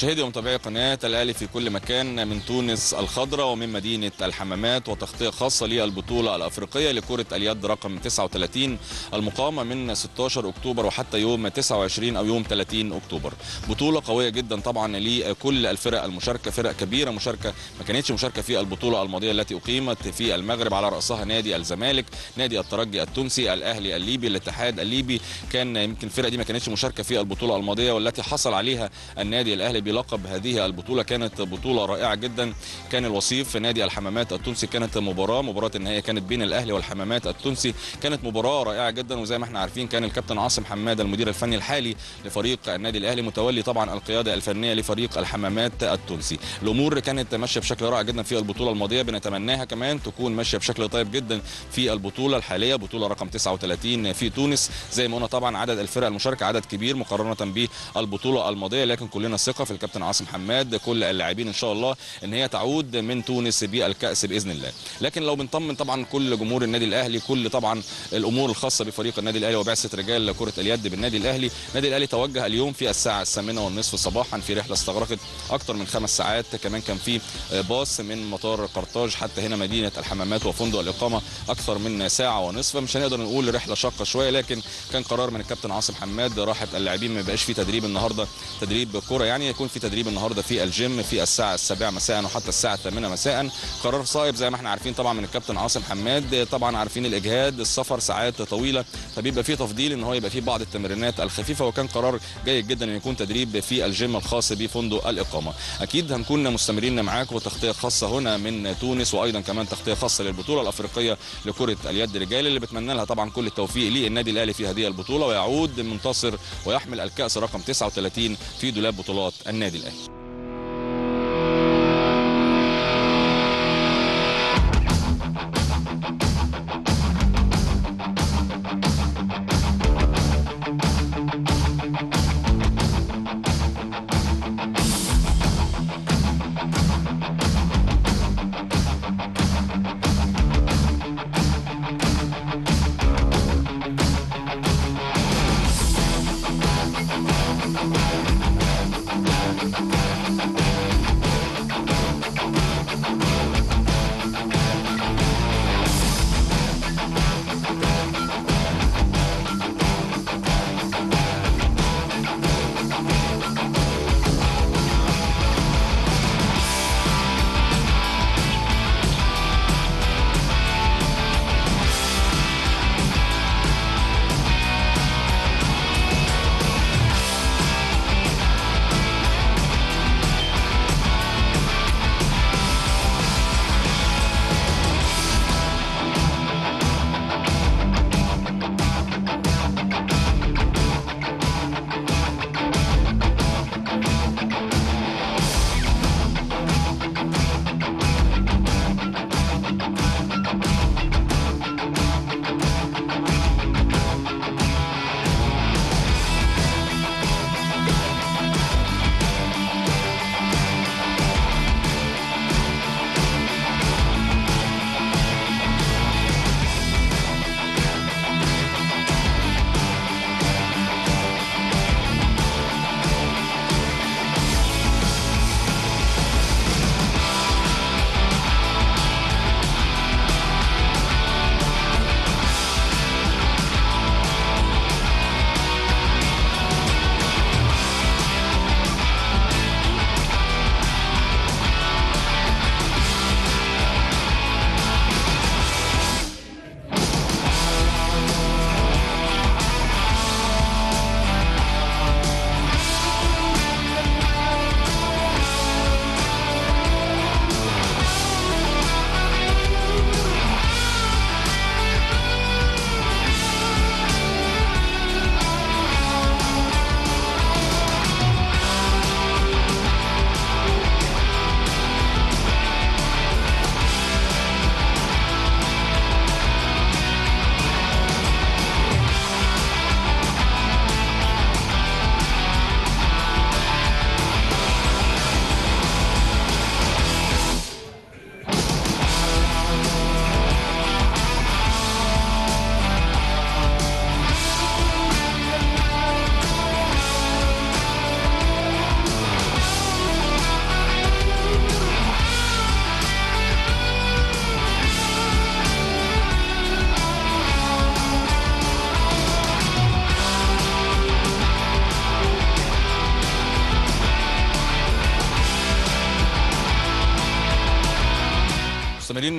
مشاهدي ومتابعي قناة الأهلي في كل مكان من تونس الخضراء ومن مدينة الحمامات وتغطية خاصة للبطولة الأفريقية لكرة اليد رقم 39 المقامة من 16 أكتوبر وحتى يوم 29 أو يوم 30 أكتوبر بطولة قوية جدا طبعا لكل الفرق المشاركة فرق كبيرة مشاركة ما كانتش مشاركة في البطولة الماضية التي أقيمت في المغرب على رأسها نادي الزمالك نادي الترجي التونسي الأهلي الليبي الاتحاد الليبي كان يمكن الفرق دي ما كانتش مشاركة في البطولة الماضية والتي حصل عليها النادي الأهلي بلقب هذه البطولة كانت بطولة رائعة جدا كان الوصيف نادي الحمامات التونسي كانت مباراة مباراة النهائية كانت بين الأهلي والحمامات التونسي كانت مباراة رائعة جدا وزي ما احنا عارفين كان الكابتن عاصم حماد المدير الفني الحالي لفريق النادي الأهلي متولي طبعا القيادة الفنية لفريق الحمامات التونسي الأمور كانت ماشية بشكل رائع جدا في البطولة الماضية بنتمناها كمان تكون ماشية بشكل طيب جدا في البطولة الحالية بطولة رقم 39 في تونس زي ما قلنا طبعا عدد الفرق المشاركة عدد كبير مقارنة بالبطولة الماضية لكن كلنا ثقة في الكابتن عاصم حماد كل اللاعبين ان شاء الله ان هي تعود من تونس بالكاس باذن الله لكن لو بنطمن طبعا كل جمهور النادي الاهلي كل طبعا الامور الخاصه بفريق النادي الاهلي وبعثه رجال كره اليد بالنادي الاهلي النادي الاهلي توجه اليوم في الساعه الثامنه والنصف صباحا في رحله استغرقت اكثر من خمس ساعات كمان كان في باص من مطار قرطاج حتى هنا مدينه الحمامات وفندق الاقامه اكثر من ساعه ونصف مش هنقدر نقول رحله شاقه شويه لكن كان قرار من الكابتن عاصم حماد راحه اللاعبين ما يبقاش في تدريب النهارده تدريب كره يعني يكون في تدريب النهارده في الجيم في الساعه السابعه مساء وحتى الساعه الثامنه مساء قرار صائب زي ما احنا عارفين طبعا من الكابتن عاصم حماد طبعا عارفين الاجهاد السفر ساعات طويله فبيبقى في تفضيل ان هو يبقى في بعض التمرينات الخفيفه وكان قرار جيد جدا ان يكون تدريب في الجيم الخاص بفندق الاقامه اكيد هنكون مستمرين معاكم وتغطيه خاصه هنا من تونس وايضا كمان تغطيه خاصه للبطوله الافريقيه لكره اليد رجال اللي بتمنى لها طبعا كل التوفيق للنادي الاهلي في هذه البطوله ويعود منتصر ويحمل الكاس رقم 39 في دولاب بطولات النادي الاهلي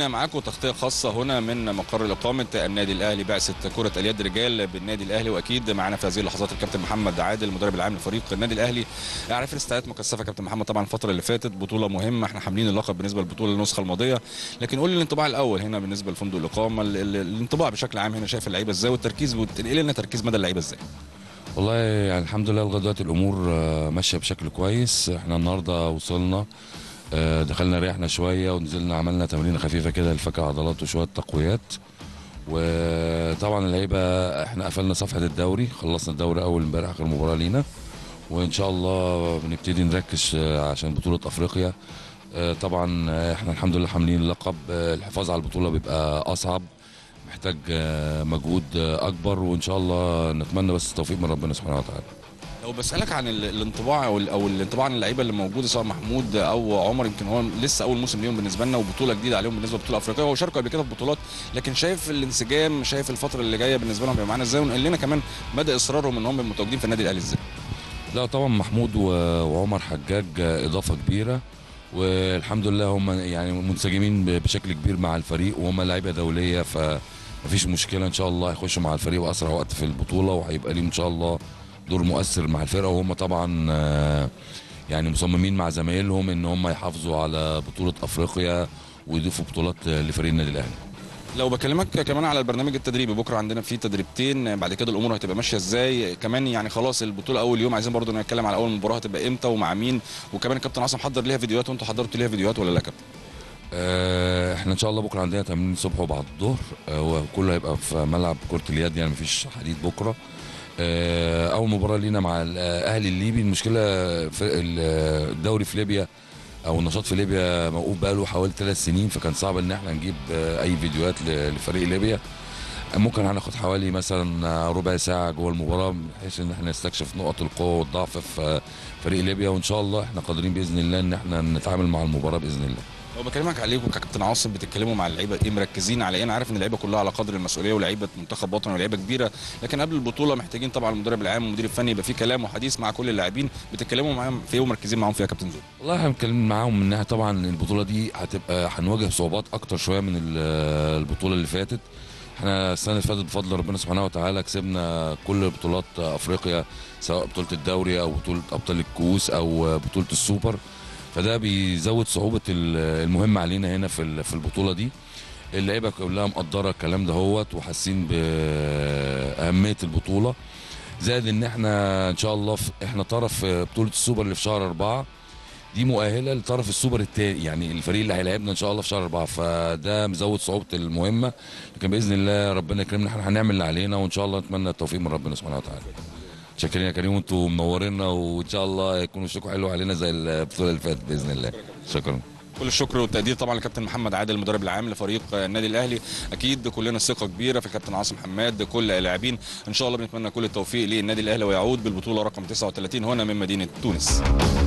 مستمرين معاكم تغطيه خاصه هنا من مقر الاقامه النادي الاهلي بعثه كره اليد رجال بالنادي الاهلي واكيد معنا في هذه اللحظات الكابتن محمد عادل المدرب العام لفريق النادي الاهلي عارف الاستعدادات مكثفه كابتن محمد طبعا الفتره اللي فاتت بطوله مهمه احنا حاملين اللقب بالنسبه للبطوله النسخه الماضيه لكن قول لي الانطباع الاول هنا بالنسبه لفندق الاقامه ال- ال- الانطباع بشكل عام هنا شايف اللعيبه ازاي والتركيز وتنقل لنا تركيز مدى اللعيبه ازاي والله يعني الحمد لله لغايه دلوقتي الامور آه، ماشيه بشكل كويس احنا النهارده وصلنا آه، دخلنا ريحنا شويه ونزلنا عملنا تمرين خفيفه كده لفك عضلات وشويه تقويات وطبعا اللعيبه احنا قفلنا صفحه الدوري خلصنا الدوري اول امبارح اخر مباراه لينا وان شاء الله بنبتدي نركز آه، عشان بطوله افريقيا آه، طبعا آه، احنا الحمد لله حاملين اللقب آه، الحفاظ على البطوله بيبقى اصعب محتاج آه، مجهود آه، اكبر وان شاء الله نتمنى بس التوفيق من ربنا سبحانه وتعالى لو بسالك عن ال- الانطباع او ال- او الانطباع عن اللعيبه اللي موجوده سواء محمود او عمر يمكن هو لسه اول موسم ليهم بالنسبه لنا وبطوله جديده عليهم بالنسبه لبطوله افريقيه هو شاركوا قبل كده في بطولات لكن شايف الانسجام شايف الفتره اللي جايه بالنسبه لهم هيبقى معانا ازاي ونقل لنا كمان مدى اصرارهم ان هم يبقوا متواجدين في النادي الاهلي ازاي لا طبعا محمود و- وعمر حجاج آه، اضافه كبيره والحمد لله هم يعني منسجمين ب- بشكل كبير مع الفريق وهم لعيبه دوليه فمفيش مشكله ان شاء الله هيخشوا مع الفريق واسرع وقت في البطوله وهيبقى ليهم ان شاء الله دور مؤثر مع الفرقه وهم طبعا آه، يعني مصممين مع زمايلهم ان هم يحافظوا على بطوله افريقيا ويضيفوا بطولات آه، لفريق النادي الاهلي لو بكلمك كمان على البرنامج التدريبي بكره عندنا فيه تدريبتين بعد كده الامور هتبقى ماشيه ازاي كمان يعني خلاص البطوله اول يوم عايزين برضو نتكلم على اول مباراه هتبقى امتى ومع مين وكمان الكابتن عاصم حضر ليها فيديوهات وانتوا حضرتوا ليها فيديوهات ولا لا يا كابتن آه، احنا ان شاء الله بكره عندنا تمرين الصبح وبعد الظهر آه، وكله هيبقى في ملعب كره اليد يعني مفيش حديد بكره آه، اول مباراه لينا مع الاهلي الليبي المشكله في ال- الدوري في ليبيا او النشاط في ليبيا موقوف بقاله حوالي ثلاث سنين فكان صعب ان احنا نجيب آه، اي فيديوهات ل- لفريق ليبيا ممكن هناخد حوالي مثلا ربع ساعه جوه المباراه بحيث ان احنا نستكشف نقط القوه والضعف في فريق ليبيا وان شاء الله احنا قادرين باذن الله ان احنا نتعامل مع المباراه باذن الله لو بكلمك عليكم كابتن عاصم بتتكلموا مع اللعيبه ايه مركزين على ايه انا عارف ان اللعيبه كلها على قدر المسؤوليه ولاعيبه منتخب وطني ولاعيبه كبيره لكن قبل البطوله محتاجين طبعا المدرب العام والمدير الفني يبقى في كلام وحديث مع كل اللاعبين بتتكلموا معاهم في ايه ومركزين معاهم فيها يا كابتن زول والله احنا بنتكلم معاهم انها طبعا البطوله دي هتبقى هنواجه صعوبات اكتر شويه من ال- البطوله اللي فاتت احنا السنه اللي فاتت بفضل ربنا سبحانه وتعالى كسبنا كل بطولات افريقيا سواء بطوله الدوري او بطوله ابطال الكؤوس او بطوله السوبر فده بيزود صعوبه ال- المهمه علينا هنا في ال- في البطوله دي اللعيبه كلها مقدره الكلام ده هوت وحاسين باهميه البطوله زائد ان احنا ان شاء الله في احنا طرف بطوله السوبر اللي في شهر أربعة دي مؤهله لطرف السوبر التاني يعني الفريق اللي هيلاعبنا ان شاء الله في شهر أربعة فده مزود صعوبه المهمه لكن باذن الله ربنا يكرمنا احنا هنعمل اللي علينا وان شاء الله نتمنى التوفيق من ربنا سبحانه وتعالى شاكرين يا كريم وانتوا منورينا وان شاء الله يكونوا وشكوا حلو علينا زي البطوله اللي فاتت باذن الله شكرا كل الشكر والتقدير طبعا لكابتن محمد عادل المدرب العام لفريق النادي الاهلي اكيد كلنا ثقه كبيره في الكابتن عاصم حماد كل اللاعبين ان شاء الله بنتمنى كل التوفيق للنادي الاهلي ويعود بالبطوله رقم 39 هنا من مدينه تونس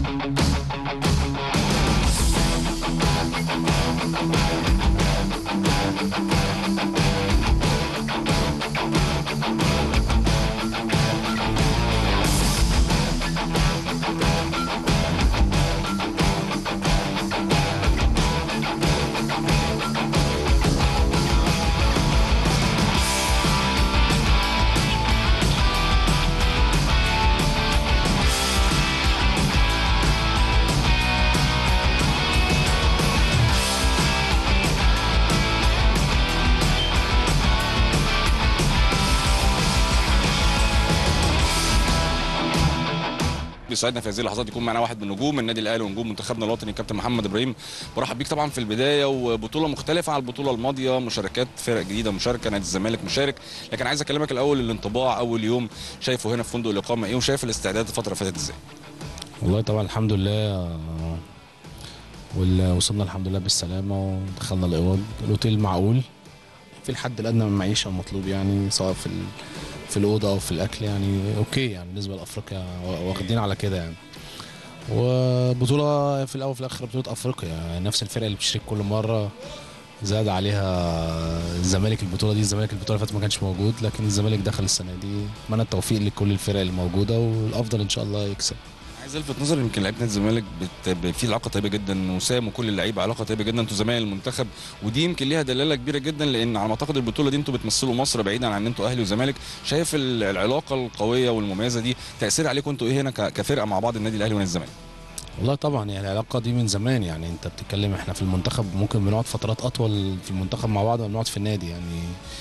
بيسعدنا في هذه اللحظات يكون معنا واحد من نجوم النادي الاهلي ونجوم منتخبنا الوطني الكابتن محمد ابراهيم برحب بيك طبعا في البدايه وبطوله مختلفه عن البطوله الماضيه مشاركات فرق جديده مشاركه نادي الزمالك مشارك لكن عايز اكلمك الاول الانطباع اول يوم شايفه هنا في فندق الاقامه ايه وشايف الاستعداد الفتره اللي فاتت ازاي والله طبعا الحمد لله آه، وال- وصلنا الحمد لله بالسلامة ودخلنا الأوض الأوتيل معقول في الحد الأدنى من المعيشة المطلوب يعني سواء في ال- في الأوضة أو في الأكل يعني أوكي يعني بالنسبة لأفريقيا وا- واخدين على كده يعني وبطولة في الأول وفي الآخر بطولة أفريقيا يعني نفس الفرقة اللي بتشارك كل مرة زاد عليها الزمالك البطولة دي الزمالك البطولة اللي فاتت ما كانش موجود لكن الزمالك دخل السنة دي أتمنى التوفيق لكل الفرق اللي موجودة والأفضل إن شاء الله يكسب عايز الفت نظر يمكن لعيبه نادي الزمالك بت... في علاقه طيبه جدا وسام وكل اللعيبه علاقه طيبه جدا انتوا زمايل المنتخب ودي يمكن ليها دلاله كبيره جدا لان على ما اعتقد البطوله دي انتوا بتمثلوا مصر بعيدا عن ان انتوا اهلي وزمالك شايف ال- العلاقه القويه والمميزه دي تاثير عليكم انتوا ايه هنا ك... كفرقه مع بعض النادي الاهلي ونادي الزمالك والله طبعا يعني العلاقه دي من زمان يعني انت بتتكلم احنا في المنتخب ممكن بنقعد فترات اطول في المنتخب مع بعض ما بنقعد في النادي يعني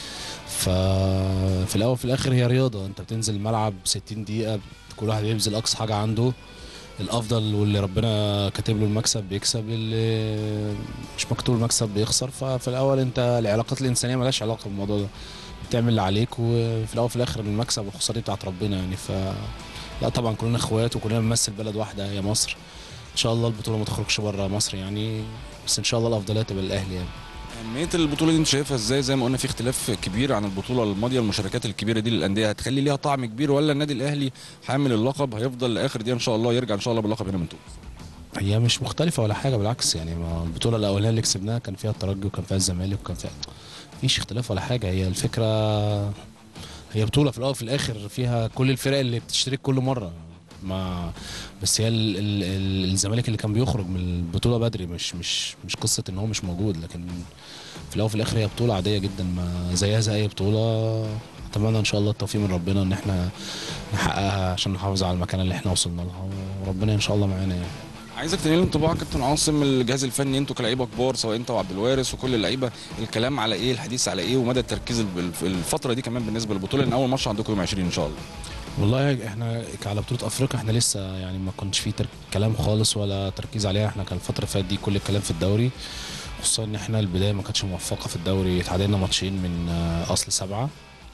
ففي الاول وفي الاخر هي رياضه انت بتنزل الملعب 60 دقيقه كل واحد بيبذل اقصى حاجه عنده الافضل واللي ربنا كاتب له المكسب بيكسب اللي مش مكتوب المكسب بيخسر ففي الاول انت العلاقات الانسانيه ملهاش علاقه بالموضوع ده بتعمل اللي عليك وفي الاول وفي الاخر المكسب والخساره دي بتاعت ربنا يعني ف لا طبعا كلنا اخوات وكلنا بنمثل بلد واحده هي مصر ان شاء الله البطوله ما تخرجش بره مصر يعني بس ان شاء الله الافضليه تبقى للاهلي يعني اهميه البطوله دي انت شايفها ازاي زي ما قلنا في اختلاف كبير عن البطوله الماضيه المشاركات الكبيره دي للانديه هتخلي ليها طعم كبير ولا النادي الاهلي حامل اللقب هيفضل لاخر دقيقه ان شاء الله يرجع ان شاء الله باللقب هنا من تونس هي مش مختلفه ولا حاجه بالعكس يعني ما البطوله الاولانيه اللي كسبناها كان فيها الترجي وكان فيها الزمالك وكان فيها مفيش اختلاف ولا حاجه هي الفكره هي بطوله في الاول وفي الاخر فيها كل الفرق اللي بتشترك كل مره ما بس هي ال ال ال الزمالك اللي كان بيخرج من البطوله بدري مش مش مش قصه ان هو مش موجود لكن في الاول وفي الاخر هي بطوله عاديه جدا ما زيها زي اي بطوله اتمنى ان شاء الله التوفيق من ربنا ان احنا نحققها عشان نحافظ على المكان اللي احنا وصلنا لها وربنا ان شاء الله معانا يعني عايزك تنقل لي انطباع كابتن عاصم الجهاز الفني انتوا كلاعيبه كبار سواء انت وعبد الوارث وكل اللعيبه الكلام على ايه الحديث على ايه ومدى التركيز الب- الفتره دي كمان بالنسبه للبطوله لان اول ماتش عندكم يوم 20 ان شاء الله والله احنا على بطوله افريقيا احنا لسه يعني ما كنتش فيه تر... كلام خالص ولا تركيز عليها احنا كان الفتره اللي فاتت دي كل الكلام في الدوري خصوصا ان احنا البدايه ما كانتش موفقه في الدوري اتعادلنا ماتشين من آه، اصل سبعه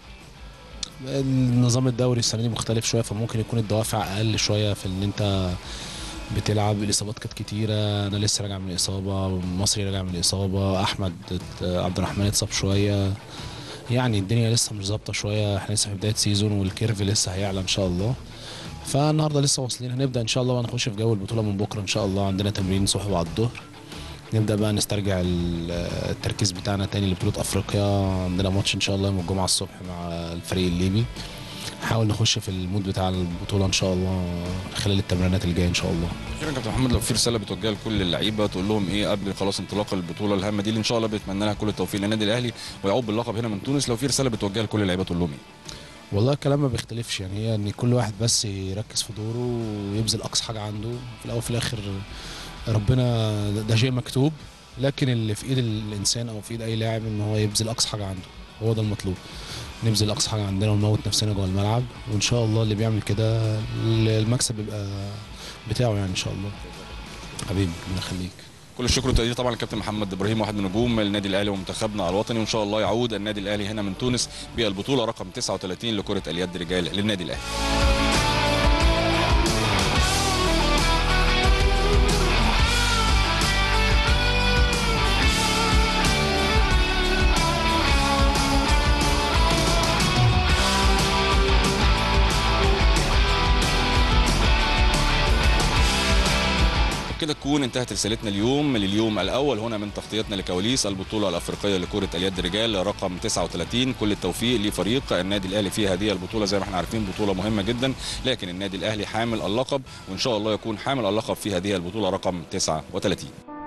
النظام الدوري السنه دي مختلف شويه فممكن يكون الدوافع اقل شويه في ان انت بتلعب الاصابات كانت كتيره انا لسه راجع من الاصابه مصري راجع من الاصابه احمد ات- عبد الرحمن اتصاب شويه يعني الدنيا لسه مش ظابطه شويه احنا لسه في بدايه سيزون والكيرف لسه هيعلى ان شاء الله فالنهارده لسه واصلين هنبدا ان شاء الله وهنخش في جو البطوله من بكره ان شاء الله عندنا تمرين صبح بعد الظهر نبدا بقى نسترجع ال- التركيز بتاعنا تاني لبطوله افريقيا عندنا ماتش ان شاء الله يوم الجمعه الصبح مع الفريق الليبي نحاول نخش في المود بتاع البطوله ان شاء الله خلال التمرينات الجايه ان شاء الله اخيرا كابتن محمد لو في رساله بتوجهها لكل اللعيبه تقول لهم ايه قبل خلاص انطلاق البطوله الهامه دي اللي ان شاء الله بنتمنى لها كل التوفيق للنادي الاهلي ويعود باللقب هنا من تونس لو في رساله بتوجهها لكل اللعيبه تقول لهم ايه والله الكلام ما بيختلفش يعني هي ان كل واحد بس يركز في دوره ويبذل اقصى حاجه عنده في الاول وفي الاخر ربنا ده- ده شيء مكتوب لكن اللي في ايد الانسان او في ايد اي لاعب ان هو يبذل اقصى حاجه عنده هو ده المطلوب نبذل اقصى حاجه عندنا ونموت نفسنا جوه الملعب وان شاء الله اللي بيعمل كده المكسب بيبقى بتاعه يعني ان شاء الله حبيبي الله يخليك كل الشكر والتقدير طبعا للكابتن محمد ابراهيم واحد من نجوم النادي الاهلي ومنتخبنا الوطني وان شاء الله يعود النادي الاهلي هنا من تونس بالبطوله رقم 39 لكره اليد رجال للنادي الاهلي كده تكون انتهت رسالتنا اليوم لليوم الاول هنا من تغطيتنا لكواليس البطوله الافريقيه لكره اليد رجال رقم 39 كل التوفيق لفريق النادي الاهلي في هذه البطوله زي ما احنا عارفين بطوله مهمه جدا لكن النادي الاهلي حامل اللقب وان شاء الله يكون حامل اللقب في هذه البطوله رقم 39